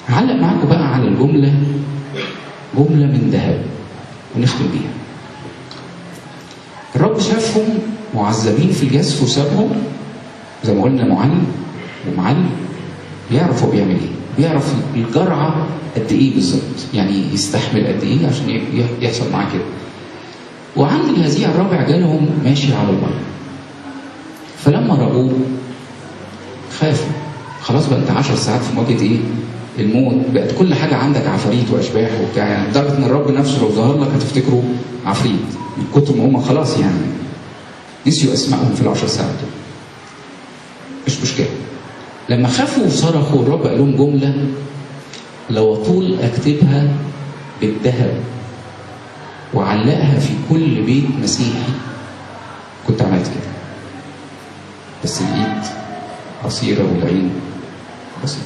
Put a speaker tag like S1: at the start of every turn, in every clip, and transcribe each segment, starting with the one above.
S1: هعلق معاكم بقى على الجملة جملة من ذهب ونختم بيها الرب شافهم معذبين في الجسف وسابهم زي ما قلنا معلم ومعلم بيعرف هو بيعمل ايه بيعرف الجرعة قد ايه بالظبط يعني يستحمل قد ايه عشان ي- يحصل معاه كده وعند الهزيع الرابع جالهم ماشي على البر فلما رأوه خافوا خلاص بقى انت 10 ساعات في مواجهه ايه؟ الموت بقت كل حاجه عندك عفاريت واشباح وبتاع يعني لدرجه ان الرب نفسه لو ظهر لك هتفتكره عفريت من كتر ما هم خلاص يعني نسيوا اسمائهم في العشر ساعات دول مش مشكله لما خافوا وصرخوا الرب قال لهم جمله لو طول اكتبها بالذهب وعلقها في كل بيت مسيحي كنت عملت كده بس الايد قصيرة والعين بسيطة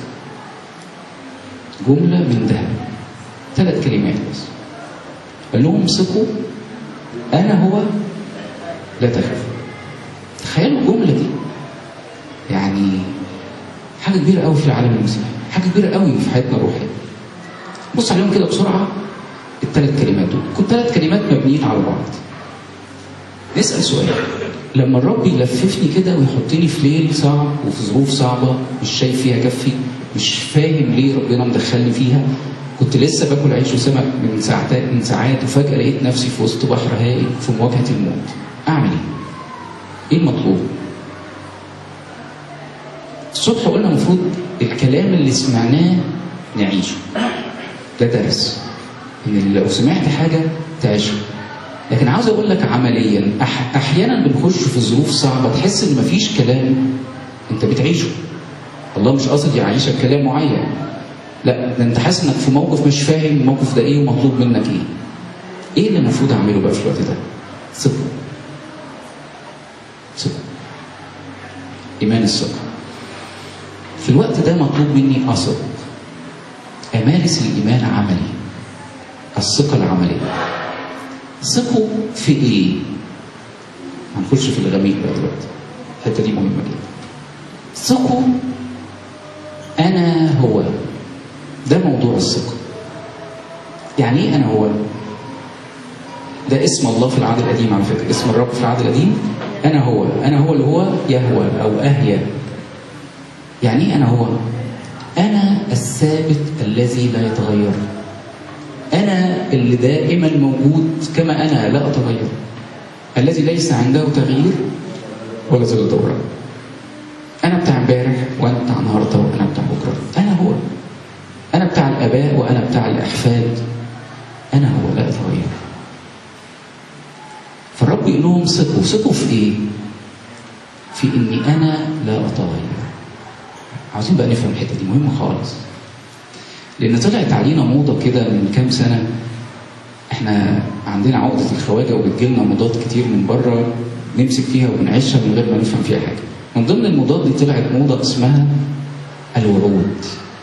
S1: جملة من ذهب ثلاث كلمات بس قال لهم ثقوا أنا هو لا تخافوا تخيلوا الجملة دي يعني حاجة كبيرة قوي في العالم المسيحي حاجة كبيرة قوي في حياتنا الروحية بص عليهم كده بسرعة الثلاث كلمات دول كل ثلاث كلمات مبنيين على بعض نسأل سؤال لما الرب يلففني كده ويحطني في ليل صعب وفي ظروف صعبة مش شايف فيها كفي مش فاهم ليه ربنا مدخلني فيها كنت لسه باكل عيش وسمك من ساعات من ساعات وفجأة لقيت نفسي في وسط بحر هائل في مواجهة الموت أعمل إيه؟ إيه المطلوب؟ الصبح قلنا المفروض الكلام اللي سمعناه نعيشه ده درس ان لو سمعت حاجه تعيشها لكن عاوز اقول لك عمليا أح احيانا بنخش في ظروف صعبه تحس ان مفيش كلام انت بتعيشه الله مش قاصد يعيشك كلام معين لا ده انت حاسس انك في موقف مش فاهم الموقف ده ايه ومطلوب منك ايه ايه اللي المفروض اعمله بقى في الوقت ده ثقه ثقه ايمان الثقه في الوقت ده مطلوب مني اثق امارس الايمان عملي الثقه العمليه ثقوا في ايه؟ هنخش في الغميق بقى دلوقتي الحته دي مهمه جدا ثقوا انا هو ده موضوع الثقه يعني ايه انا هو؟ ده اسم الله في العهد القديم على فكره اسم الرب في العهد القديم انا هو انا هو اللي هو يهوى او اهيا يعني ايه انا هو؟ انا الثابت الذي لا يتغير أنا اللي دائما موجود كما أنا لا أتغير الذي ليس عنده تغيير ولا ظل دوران أنا بتاع امبارح وأنا بتاع النهاردة وأنا بتاع بكرة أنا هو أنا بتاع الآباء وأنا بتاع الأحفاد أنا هو لا أتغير فالرب يقول لهم ثقوا ثقوا في إيه؟ في إني أنا لا أتغير عاوزين بقى نفهم الحتة دي مهمة خالص لان طلعت علينا موضه كده من كام سنه احنا عندنا عقده الخواجه وبتجيلنا موضات كتير من بره نمسك فيها ونعيشها من غير ما نفهم فيها حاجه من ضمن الموضات دي طلعت موضه اسمها الوعود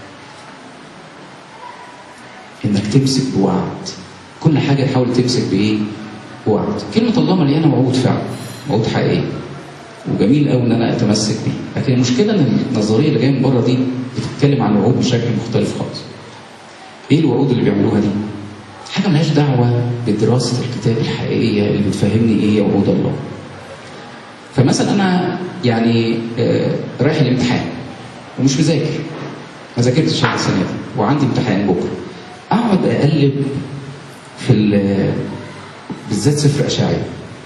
S1: انك تمسك بوعد كل حاجه تحاول تمسك بايه بوعد كلمه الله مليانه وعود فعلا وعود حقيقيه وجميل قوي ان انا اتمسك بيه لكن المشكله ان النظريه اللي جايه من بره دي بتتكلم عن الوعود بشكل مختلف خالص ايه الوعود اللي بيعملوها دي؟ حاجه ملهاش دعوه بدراسه الكتاب الحقيقيه اللي بتفهمني ايه هي وعود الله. فمثلا انا يعني آه رايح الامتحان ومش مذاكر ما ذاكرتش هذه السنه دي وعندي امتحان بكره اقعد اقلب في بالذات سفر اشعياء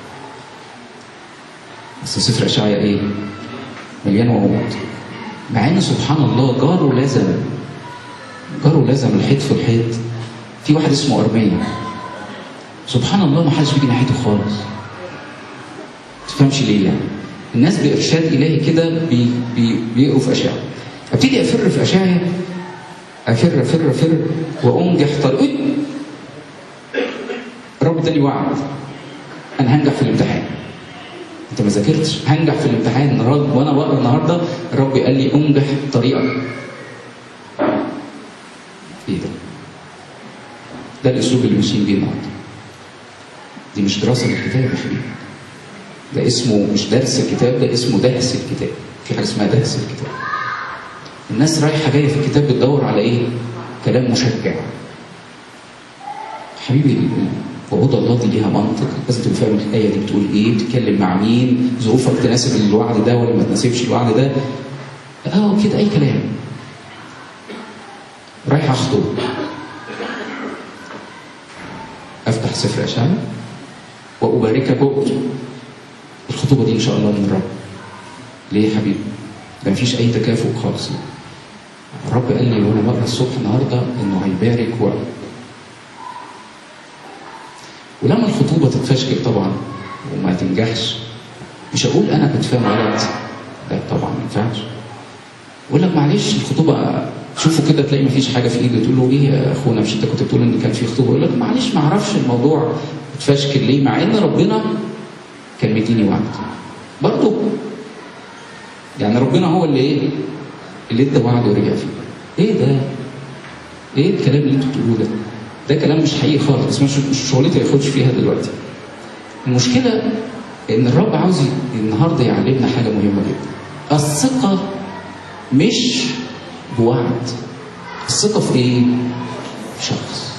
S1: بس سفر اشعياء ايه؟ مليان وعود مع ان سبحان الله جاره لازم جاره لازم الحيط في الحيط في واحد اسمه أرمية سبحان الله ما حدش بيجي ناحيته خالص تفهمش ليه يعني الناس بإرشاد إلهي كده بي بي بيقروا في أشعة ابتدي أفر في أشعة أفر أفر أفر وأنجح طريق رب اداني وعد أنا هنجح في الامتحان أنت ما ذاكرتش هنجح في الامتحان النهارده وأنا بقرا النهارده الرب قال لي أنجح طريقك ايه ده؟ ده الاسلوب اللي ماشيين بيه النهارده. دي مش دراسه للكتاب يا حبيبي. ده اسمه مش درس الكتاب ده اسمه دهس الكتاب. في حاجه اسمها دهس الكتاب. الناس رايحه جايه في الكتاب بتدور على ايه؟ كلام مشجع حبيبي وعود الله دي ليها منطق لازم تبقى فاهم الايه دي بتقول ايه بتتكلم مع مين ظروفك تناسب الوعد ده ولا ما تناسبش الوعد ده اه كده اي كلام رايح اخطب افتح سفر اشعياء واباركك الخطوبه دي ان شاء الله من الرب ليه يا حبيبي ده مفيش اي تكافؤ خالص الرب قال لي وانا بقرا الصبح النهارده انه هيبارك و ولما الخطوبه تتفشكل طبعا وما تنجحش مش هقول انا كنت فاهم غلط لا طبعا ما ينفعش اقول لك معلش الخطوبه شوفوا كده تلاقي مفيش حاجه في ايده تقول له ايه يا اخونا مش انت كنت بتقول ان كان في خطوبه يقول لك معلش ما اعرفش الموضوع اتفشكل ليه مع ان ربنا كان مديني وعد برضه يعني ربنا هو اللي ايه اللي ادى وعد ورجع فيه ايه ده ايه الكلام اللي انتوا بتقولوه ده ده كلام مش حقيقي خالص بس مش مش شغلتي ما ياخدش فيها دلوقتي المشكله ان الرب عاوز النهارده يعلمنا حاجه مهمه جدا الثقه مش بوعد الثقه في ايه في شخص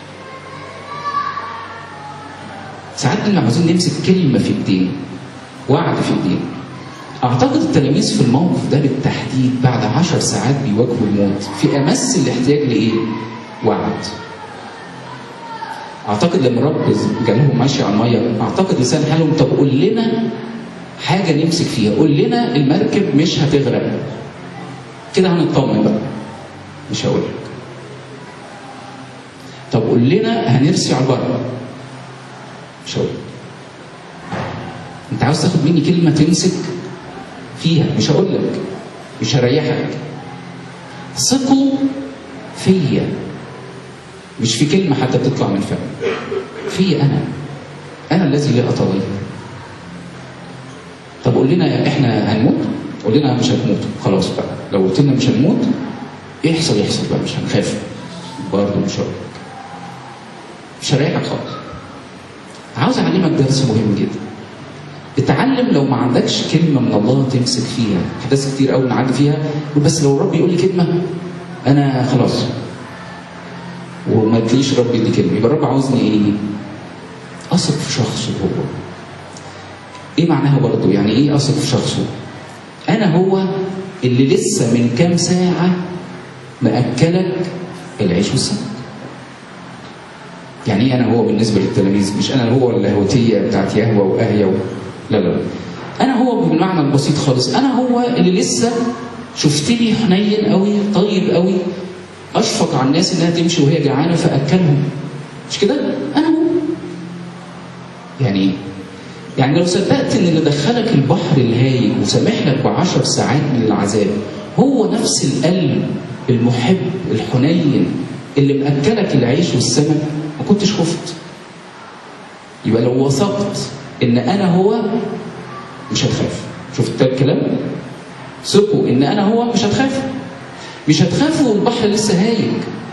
S1: ساعات احنا عاوزين نمسك كلمه في ايدينا وعد في ايدينا اعتقد التلاميذ في الموقف ده بالتحديد بعد عشر ساعات بيواجهوا الموت في امس الاحتياج لايه وعد اعتقد لما الرب جالهم ماشي على الميه اعتقد لسان حالهم طب قول لنا حاجه نمسك فيها قول لنا المركب مش هتغرق كده هنطمن بقى مش هقول لك طب قول لنا هنرسي على البر مش هقول انت عاوز تاخد مني كلمه تمسك فيها مش هقول لك مش هريحك ثقوا فيا مش في كلمة حتى بتطلع من فمي في أنا أنا الذي لا أتغير طب قول لنا إحنا هنموت قول لنا مش هتموت خلاص بقى لو قلت لنا مش هنموت يحصل يحصل بقى مش هنخاف برضه مش هقول مش هريحك خالص عاوز أعلمك درس مهم جدا اتعلم لو ما عندكش كلمة من الله تمسك فيها أحداث كتير قوي نعدي فيها بس لو الرب يقول لي كلمة أنا خلاص وما تلاقيش رب يدي كلمه يبقى الرب عاوزني ايه؟ اثق في شخصه هو. ايه معناها برضه؟ يعني ايه اثق في شخصه؟ انا هو اللي لسه من كام ساعه ماكلك العيش والسمك. يعني ايه انا هو بالنسبه للتلاميذ؟ مش انا هو اللاهوتيه بتاعت يهوى واهيا و... لا لا لا. انا هو بالمعنى البسيط خالص، انا هو اللي لسه شفتني حنين قوي طيب قوي اشفق على الناس انها تمشي وهي جعانه فاكلهم مش كده انا هو يعني ايه يعني لو صدقت ان اللي دخلك البحر الهايج وسامح لك بعشر ساعات من العذاب هو نفس القلب المحب الحنين اللي مأكلك العيش والسمك ما كنتش خفت يبقى لو وثقت ان انا هو مش هتخاف شفت الكلام ثقوا ان انا هو مش هتخافوا مش هتخافوا والبحر لسه هايج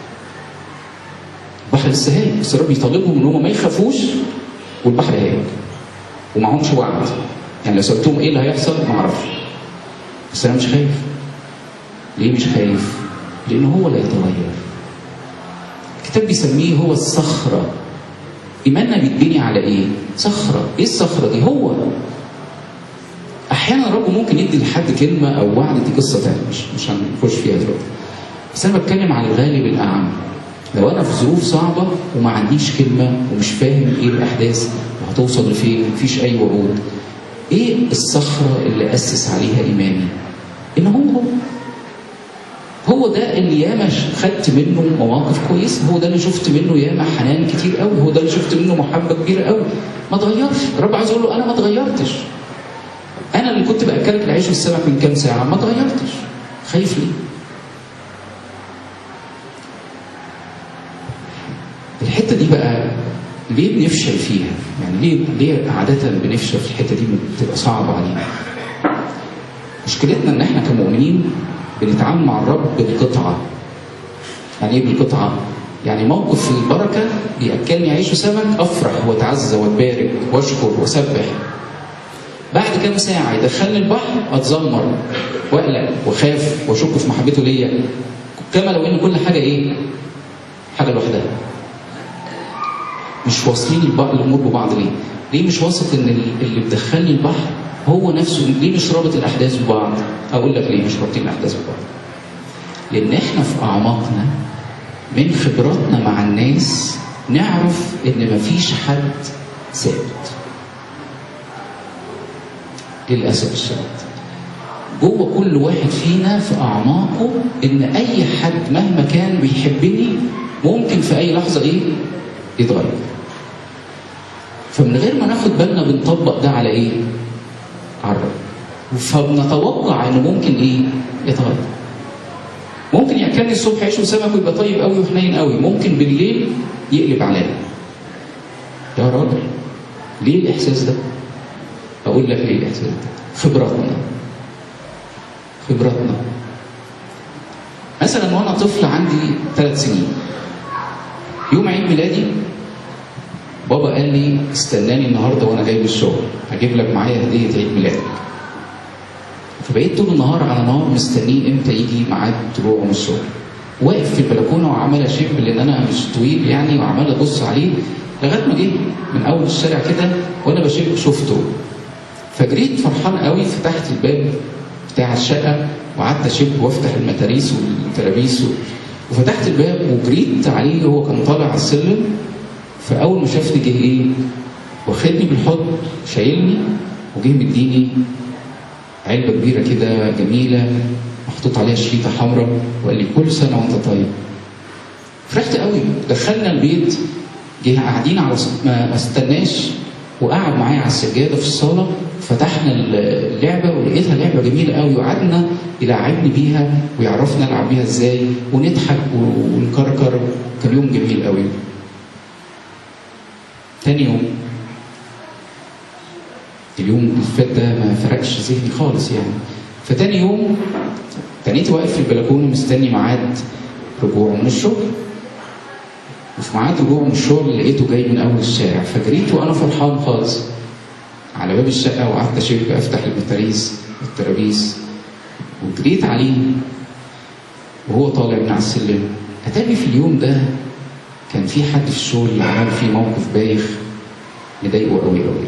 S1: البحر لسه هايج بس الرب يطالبهم ان هم ما يخافوش والبحر هايج ومعهمش وعد يعني لو سالتهم ايه اللي هيحصل ما اعرفش بس انا مش خايف ليه مش خايف لان هو لا يتغير الكتاب بيسميه هو الصخره ايماننا بيتبني على ايه صخره ايه الصخره دي هو احيانا الرب ممكن يدي لحد كلمه او وعد دي قصه ثانيه مش مش هنخش فيها دلوقتي بس انا بتكلم عن الغالب الاعم لو انا في ظروف صعبه وما عنديش كلمه ومش فاهم ايه الاحداث وهتوصل لفين مفيش اي وعود ايه الصخره اللي اسس عليها ايماني ان هو هو هو ده اللي ياما خدت منه مواقف كويسه هو ده اللي شفت منه ياما حنان كتير قوي هو ده اللي شفت منه محبه كبيره قوي ما اتغيرش الرب عايز يقول له انا ما اتغيرتش انا اللي كنت باكلك العيش والسمك من كام ساعه ما اتغيرتش خايف ليه الحته دي بقى ليه بنفشل فيها يعني ليه ليه عاده بنفشل في الحته دي بتبقى صعبه علينا مشكلتنا ان احنا كمؤمنين بنتعامل مع الرب بالقطعه يعني ايه بالقطعه يعني موقف البركه بياكلني عيش وسمك افرح واتعزى واتبارك واشكر واسبح بعد كام ساعة يدخلني البحر أتذمر وأقلق وخاف وأشك في محبته ليا كما لو إن كل حاجة إيه؟ حاجه لوحدها مش واصلين البعض الامور ببعض ليه؟ ليه مش واثق ان اللي بدخلني البحر هو نفسه ليه مش رابط الاحداث ببعض؟ اقول لك ليه مش رابطين الاحداث ببعض؟ لان احنا في اعماقنا من خبراتنا مع الناس نعرف ان مفيش حد ثابت للاسف الشديد جوه كل واحد فينا في اعماقه ان اي حد مهما كان بيحبني ممكن في اي لحظه ايه يتغير فمن غير ما ناخد بالنا بنطبق ده على ايه على الرب فبنتوقع انه ممكن ايه يتغير ممكن ياكلني الصبح عيش وسمك ويبقى طيب قوي وحنين قوي ممكن بالليل يقلب عليا يا راجل ليه الاحساس ده اقول لك ليه الاحساس ده خبراتنا خبراتنا مثلا وانا طفل عندي ثلاث سنين يوم عيد ميلادي بابا قال لي استناني النهارده وانا جاي من الشغل هجيب لك معايا هديه عيد ميلادك فبقيت طول النهار على نار مستنيه امتى يجي ميعاد طلوعه من الشغل واقف في البلكونه وعمال اشم لان انا مش طويل يعني وعمال ابص عليه لغايه ما جه من اول الشارع كده وانا بشم شفته فجريت فرحان قوي فتحت الباب بتاع الشقه وقعدت اشب وافتح المتاريس والترابيس وفتحت الباب وجريت عليه وهو كان طالع على السلم فاول ما شافني جه ايه واخدني بالحضن شايلني وجه مديني علبه كبيره كده جميله محطوط عليها شريطه حمراء وقال لي كل سنه وانت طيب فرحت قوي دخلنا البيت جه قاعدين على ما استناش وقعد معايا على السجاده في الصاله فتحنا اللعبه ولقيتها لعبه جميله قوي وقعدنا يلعبني بيها ويعرفنا العب بيها ازاي ونضحك ونكركر كان يوم جميل قوي تاني يوم اليوم اللي فات ده ما فرقش ذهني خالص يعني فتاني يوم تانيت واقف في البلكونه مستني ميعاد رجوعه من الشغل وفي ميعاد رجوعه من الشغل لقيته جاي من اول الشارع فجريت وانا فرحان خالص على باب الشقه وقعدت اشب افتح المتاريس والترابيس وجريت عليه وهو طالع من على السلم اتاري في اليوم ده كان في حد في الشغل عمل فيه موقف بايخ مضايقه قوي قوي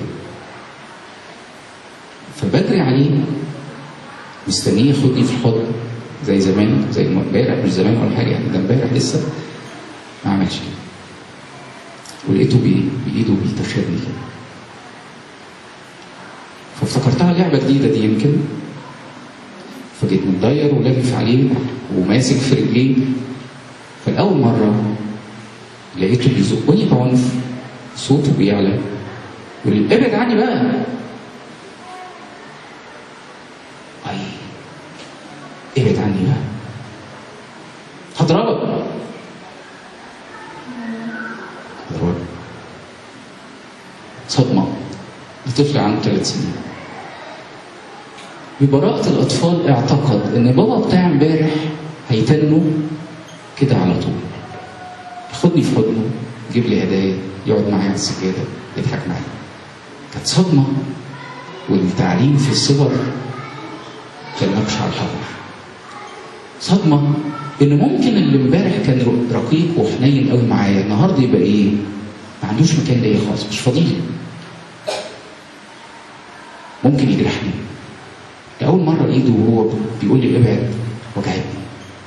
S1: فبجري عليه مستنيه ياخدني في الحضن زي زمان زي امبارح مش زمان ولا حاجه يعني ده امبارح لسه ما عملش كده ولقيته بايده بيتخذني كده فافتكرتها لعبه جديده دي يمكن فجيت متضير ولافف عليه وماسك في رجليه فالاول مره لقيته بيزقني بعنف صوته بيعلى يقول لي ابعد عني بقى اي ابعد عني بقى هضربك هضربك صدمة لطفل عنده ثلاث سنين ببراءة الأطفال اعتقد إن بابا بتاع امبارح هيتنه كده على طول ياخدني في حضنه يجيب لي هدايا يقعد معايا على السجادة يضحك معايا كانت صدمة والتعليم في الصغر كان نقش على الحجر صدمة إن ممكن اللي امبارح كان رقيق وحنين قوي معايا النهارده يبقى إيه؟ ما عندوش مكان ليا خالص مش فاضيلي ممكن يجرحني لأول مرة إيده وهو بيقول لي ابعد وجعتني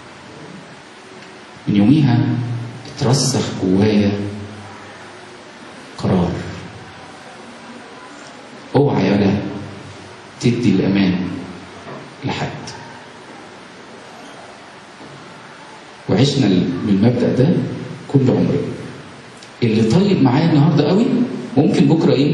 S1: من يوميها اترسخ جوايا قرار اوعى يالا تدي الامان لحد وعشنا بالمبدا ده كل عمرنا اللي طيب معايا النهارده قوي ممكن بكره ايه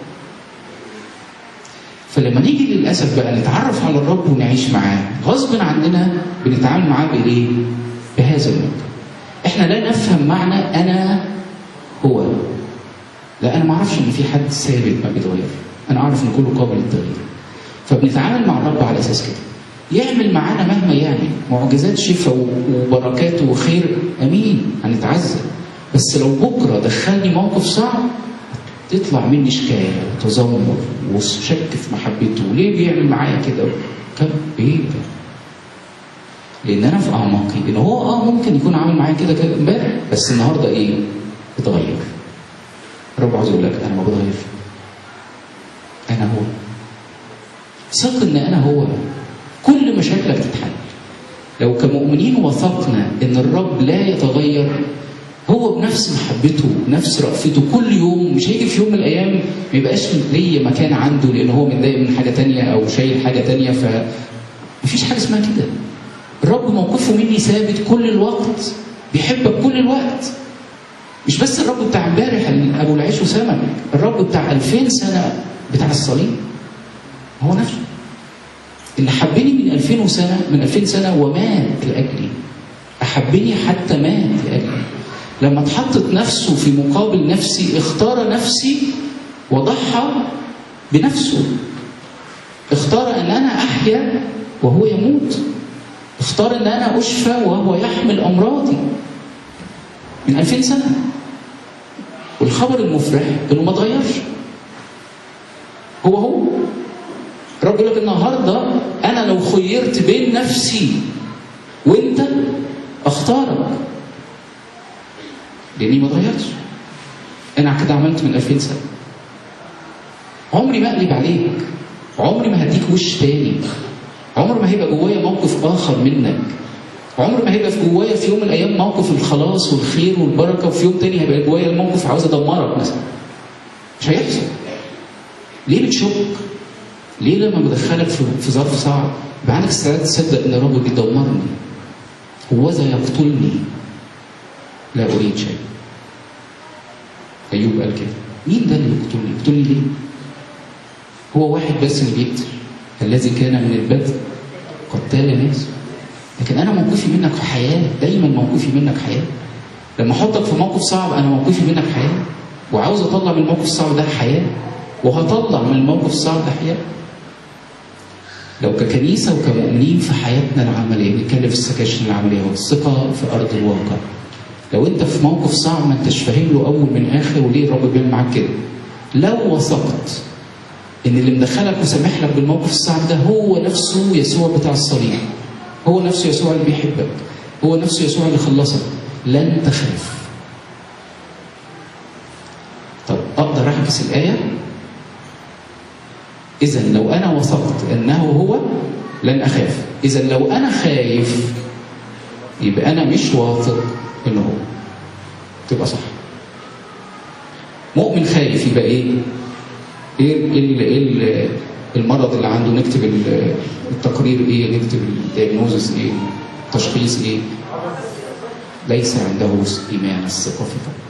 S1: فلما نيجي للاسف بقى نتعرف على الرب ونعيش معاه غصب عننا بنتعامل معاه بايه بهذا المبدا احنا لا نفهم معنى انا هو لا انا ما اعرفش ان في حد ثابت ما بيتغير انا اعرف ان كله قابل للتغيير فبنتعامل مع الرب على اساس كده يعمل معانا مهما يعمل معجزات شفاء وبركات وخير امين هنتعذب بس لو بكره دخلني موقف صعب تطلع مني شكايه وتذمر وشك في محبته ليه بيعمل معايا كده كم ايه ده لان انا في اعماقي ان هو اه ممكن يكون عامل معايا كده كده امبارح بس النهارده ايه؟ اتغير رب عاوز يقول لك انا ما بتغيرش انا هو ثق ان انا هو كل مشاكلك تتحل لو كمؤمنين وثقنا ان الرب لا يتغير هو بنفس محبته بنفس رأفته كل يوم مش هيجي في يوم من الايام ما يبقاش ليا مكان عنده لان هو متضايق من حاجه تانية او شايل حاجه تانية ف مفيش حاجه اسمها كده الرب موقفه مني ثابت كل الوقت بيحبك كل الوقت مش بس الرب بتاع امبارح ابو العيش وسمك الرب بتاع 2000 سنه بتاع الصليب هو نفسه اللي حبني من 2000 سنه من 2000 سنه ومات لاجلي احبني حتى مات لاجلي لما اتحطت نفسه في مقابل نفسي اختار نفسي وضحى بنفسه اختار ان انا احيا وهو يموت اختار ان انا اشفى وهو يحمل امراضي من 2000 سنه والخبر المفرح انه ما اتغيرش هو هو الرب يقول لك النهارده انا لو خيرت بين نفسي وانت اختارك لاني ما اتغيرتش انا كده عملت من 2000 سنه عمري ما اقلب عليك عمري ما هديك وش تاني عمر ما هيبقى جوايا موقف اخر منك عمر ما هيبقى في جوايا في يوم من الايام موقف الخلاص والخير والبركه وفي يوم تاني هيبقى جوايا الموقف عاوز ادمرك مثلا مش هيحصل ليه بتشك؟ ليه لما بدخلك في في ظرف صعب يبقى عندك استعداد تصدق ان الرب بيدمرني هوذا يقتلني لا اريد شيء ايوب قال كده مين ده اللي يقتلني؟ يقتلني ليه؟ هو واحد بس اللي بيقتل الذي كان من البدء قتال ناس لكن انا موقفي منك في حياه دايما موقفي منك حياه لما احطك في موقف صعب انا موقفي منك حياه وعاوز اطلع من الموقف الصعب ده حياه وهطلع من الموقف الصعب ده حياه لو ككنيسه وكمؤمنين في حياتنا العمليه بنتكلم في السكاشن العمليه والثقه في ارض الواقع لو انت في موقف صعب ما انتش فاهم له اول من اخر وليه الرب بيعمل معاك كده لو وثقت ان اللي مدخلك وسامح لك بالموقف الصعب ده هو نفسه يسوع بتاع الصليب هو نفسه يسوع اللي بيحبك هو نفسه يسوع اللي خلصك لن تخاف طب اقدر اعكس الايه اذا لو انا وثقت انه هو لن اخاف اذا لو انا خايف يبقى انا مش واثق انه هو تبقى صح مؤمن خايف يبقى ايه ايه ال ايه المرض اللي عنده نكتب التقرير ايه نكتب الدياجنوزس ايه التشخيص ايه ليس عنده ايمان الثقه في الله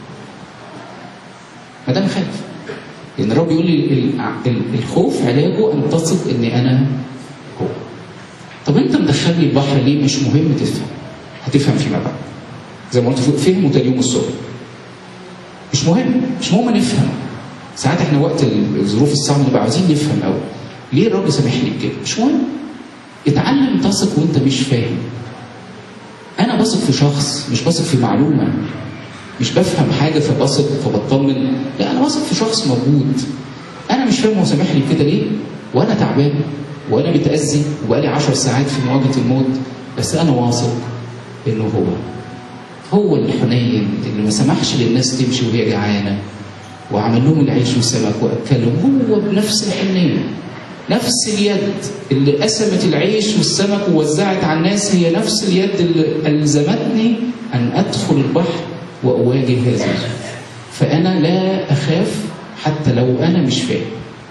S1: ما دام خايف لان الرب يقول لي الخوف علاجه ان تثق اني انا هو طب انت مدخلني البحر ليه مش مهم تفهم هتفهم فيما بعد زي ما قلت فهموا تاني يوم الصبح مش مهم مش مهم نفهم ساعات احنا وقت الظروف الصعبه نبقى عاوزين نفهم قوي ليه الرب سامحني بكده مش مهم اتعلم تثق وانت مش فاهم انا بثق في شخص مش بثق في معلومه مش بفهم حاجه فبثق فبطمن لا انا بثق في شخص موجود انا مش فاهم هو سامحني بكده ليه وانا تعبان وانا متاذي وبقالي 10 ساعات في مواجهه الموت بس انا واثق انه هو هو الحنين اللي ما سمحش للناس تمشي وهي جعانه وعمل لهم العيش والسمك واكلهم هو بنفس الحنيه نفس اليد اللي قسمت العيش والسمك ووزعت على الناس هي نفس اليد اللي ألزمتني أن أدخل البحر وأواجه هذا فأنا لا أخاف حتى لو أنا مش فاهم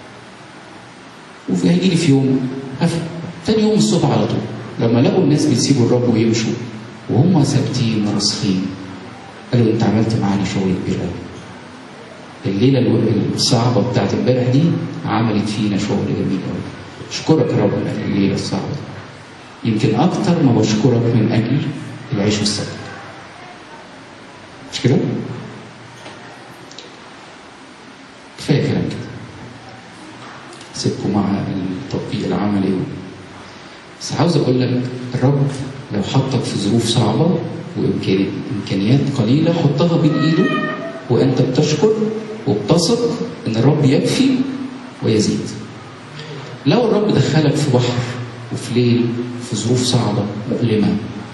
S1: وفي هيجي لي في يوم أفهم تاني يوم الصبح على طول لما لقوا الناس بيسيبوا الرب ويمشوا وهم ثابتين راسخين قالوا انت عملت معانا شغل كبير قوي الليله الصعبه بتاعت امبارح دي عملت فينا شغل جميل قوي اشكرك يا رب من الليله الصعبه دي يمكن اكتر ما بشكرك من اجل العيش والسكن مش كده؟ كفايه كلام كده سيبكم مع التطبيق العملي بس عاوز اقول لك الرب لو حطك في ظروف صعبه وامكانيات قليله حطها بين ايده وانت بتشكر وبتثق ان الرب يكفي ويزيد لو الرب دخلك في بحر وفي ليل في ظروف صعبه مؤلمه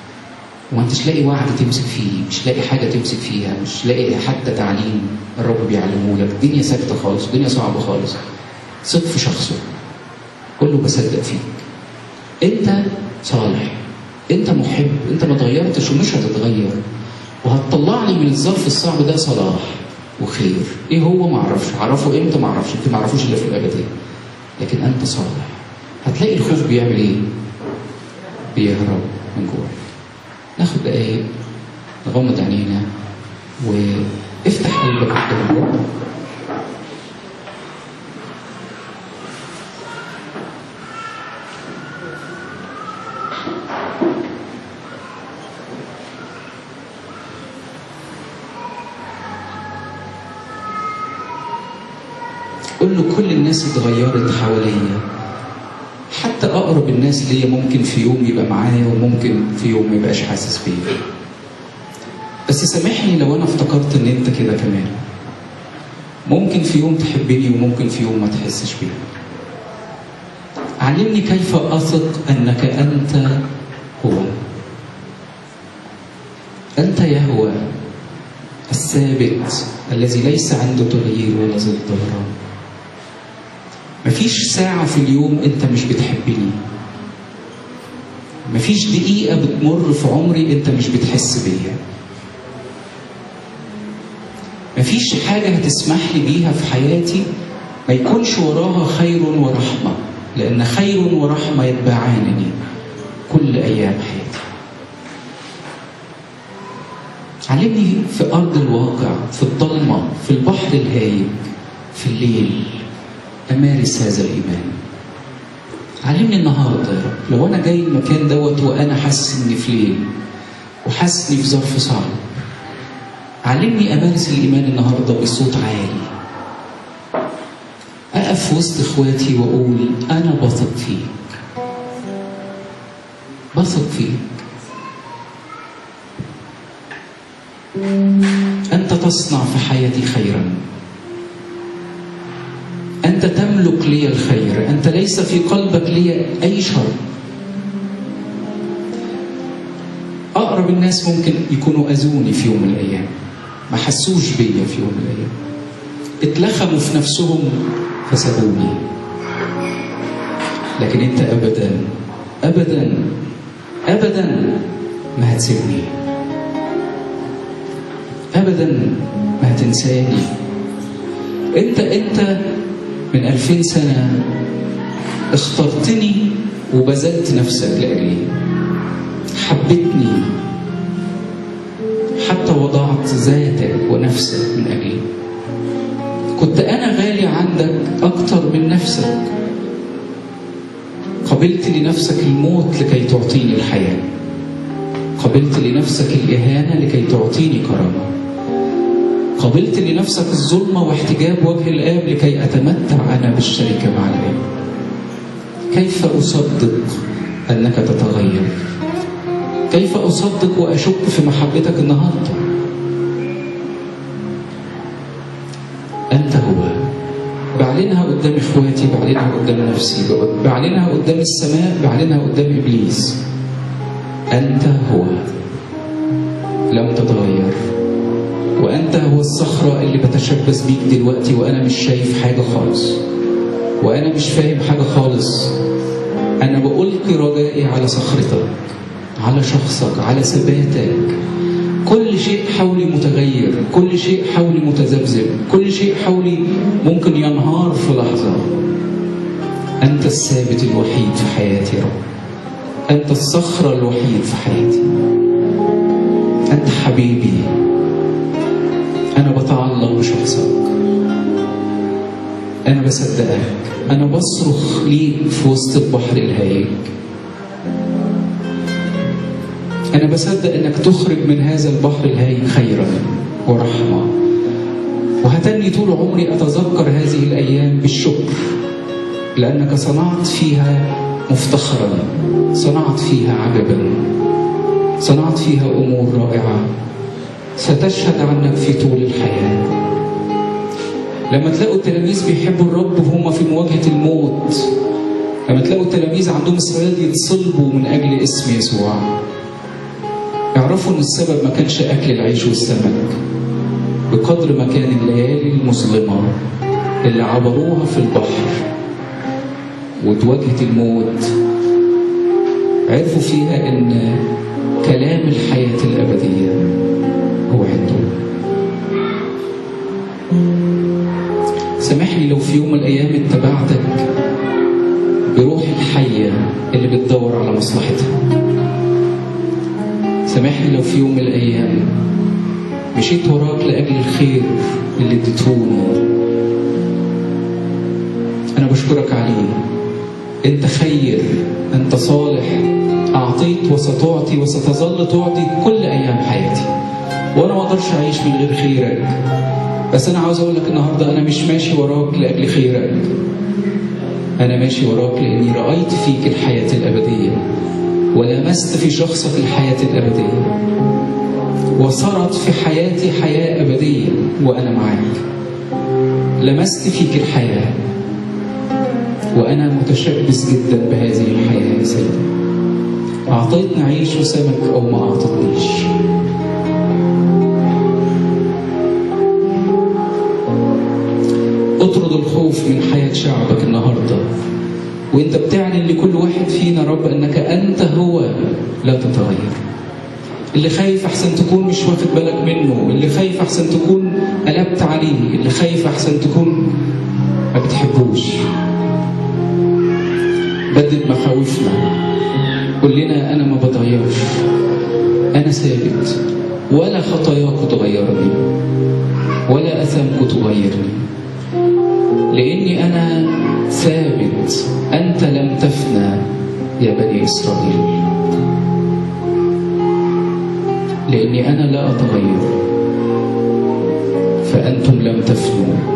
S1: وما انتش لاقي وعد تمسك فيه مش لاقي حاجه تمسك فيها مش لاقي حتى تعليم الرب بيعلمه لك الدنيا ساكته خالص الدنيا صعبه خالص ثق في شخصه قول له بصدق فيك انت صالح انت محب انت ما اتغيرتش ومش هتتغير وهتطلع لي من الظرف الصعب ده صلاح وخير ايه هو ما اعرفش اعرفه امتى ما اعرفش يمكن ما اعرفوش الا في الابديه لكن انت صالح هتلاقي الخوف بيعمل ايه بيهرب من جواك ناخد دقايق نغمض عينينا وافتح قلبك قدام الرب قول له كل الناس اتغيرت حواليا حتى اقرب الناس ليا ممكن في يوم يبقى معايا وممكن في يوم ما يبقاش حاسس بيا بس سامحني لو انا افتكرت ان انت كده كمان ممكن في يوم تحبني وممكن في يوم ما تحسش بيا علمني كيف اثق انك انت هو انت يهوى الثابت الذي ليس عنده تغيير ولا ظل دوران مفيش ساعة في اليوم أنت مش بتحبني مفيش دقيقة بتمر في عمري أنت مش بتحس بيا مفيش حاجة هتسمح لي بيها في حياتي ما يكونش وراها خير ورحمة لأن خير ورحمة يتبعانني كل أيام حياتي علمني في أرض الواقع في الضلمة في البحر الهايج في الليل أمارس هذا الإيمان علمني النهارده يا رب لو أنا جاي المكان دوت وأنا حاسس إني في ليل وحاسس إني في ظرف صعب علمني أمارس الإيمان النهارده بصوت عالي أقف في وسط إخواتي وأقول أنا بثق فيك بثق فيك أنت تصنع في حياتي خيرا أنت تملك لي الخير أنت ليس في قلبك لي أي شر أقرب الناس ممكن يكونوا أذوني في يوم من الأيام ما حسوش بيا في يوم من الأيام اتلخموا في نفسهم فسابوني لكن أنت أبدا أبدا أبدا ما هتسيبني أبدا ما هتنساني أنت أنت من ألفين سنة اخترتني وبذلت نفسك لأجلي حبتني حتى وضعت ذاتك ونفسك من أجلي كنت أنا غالي عندك أكتر من نفسك قبلت لنفسك الموت لكي تعطيني الحياة قبلت لنفسك الإهانة لكي تعطيني كرامة قبلت لنفسك الظلمة واحتجاب وجه الآب لكي أتمتع أنا بالشركة مع الآب كيف أصدق أنك تتغير كيف أصدق وأشك في محبتك النهاردة أنت هو بعلنها قدام إخواتي بعلنها قدام نفسي بعلنها قدام السماء بعلنها قدام إبليس أنت هو لم تتغير وأنت هو الصخرة اللي بتشبث بيك دلوقتي وأنا مش شايف حاجة خالص وأنا مش فاهم حاجة خالص أنا بألقي رجائي على صخرتك على شخصك على ثباتك كل شيء حولي متغير كل شيء حولي متذبذب كل شيء حولي ممكن ينهار في لحظة أنت الثابت الوحيد في حياتي يا رب أنت الصخرة الوحيد في حياتي أنت حبيبي أنا بتعلق بشخصك أنا بصدقك أنا بصرخ ليك في وسط البحر الهايج أنا بصدق إنك تخرج من هذا البحر الهايج خيرا ورحمة وهتني طول عمري أتذكر هذه الأيام بالشكر لأنك صنعت فيها مفتخرا صنعت فيها عجبا صنعت فيها أمور رائعة ستشهد عنك في طول الحياة لما تلاقوا التلاميذ بيحبوا الرب وهم في مواجهة الموت لما تلاقوا التلاميذ عندهم استعداد يتصلبوا من أجل اسم يسوع اعرفوا ان السبب ما كانش اكل العيش والسمك بقدر ما كان الليالي المظلمة اللي عبروها في البحر وتواجهة الموت عرفوا فيها ان كلام الحياة الأبدية هو عندهم سامحني لو في يوم من الأيام اتبعتك بروح الحية اللي بتدور على مصلحتها سامحني لو في يوم من الأيام مشيت وراك لأجل الخير اللي اديتهوني أنا بشكرك عليه أنت خير أنت صالح أعطيت وستعطي وستظل تعطي كل أيام حياتي وأنا ما أقدرش أعيش من غير خيرك بس أنا عاوز أقول لك النهاردة أنا مش ماشي وراك لأجل خيرك أنا ماشي وراك لأني رأيت فيك الحياة الأبدية ولمست في شخصك الحياة الأبدية وصارت في حياتي حياة أبدية وأنا معاك لمست فيك الحياة وأنا متشبث جدا بهذه الحياة يا سيدي أعطيتني عيش وسمك أو ما أعطتنيش اطرد الخوف من حياة شعبك النهاردة وانت بتعلن لكل واحد فينا رب انك انت هو لا تتغير اللي خايف احسن تكون مش واخد بالك منه اللي خايف احسن تكون قلبت عليه اللي خايف احسن تكون ما بتحبوش بدد مخاوفنا قول لنا انا ما بتغيرش انا ثابت ولا خطاياك تغيرني ولا اثامك تغيرني لاني انا ثابت انت لم تفنى يا بني اسرائيل لاني انا لا اتغير فانتم لم تفنوا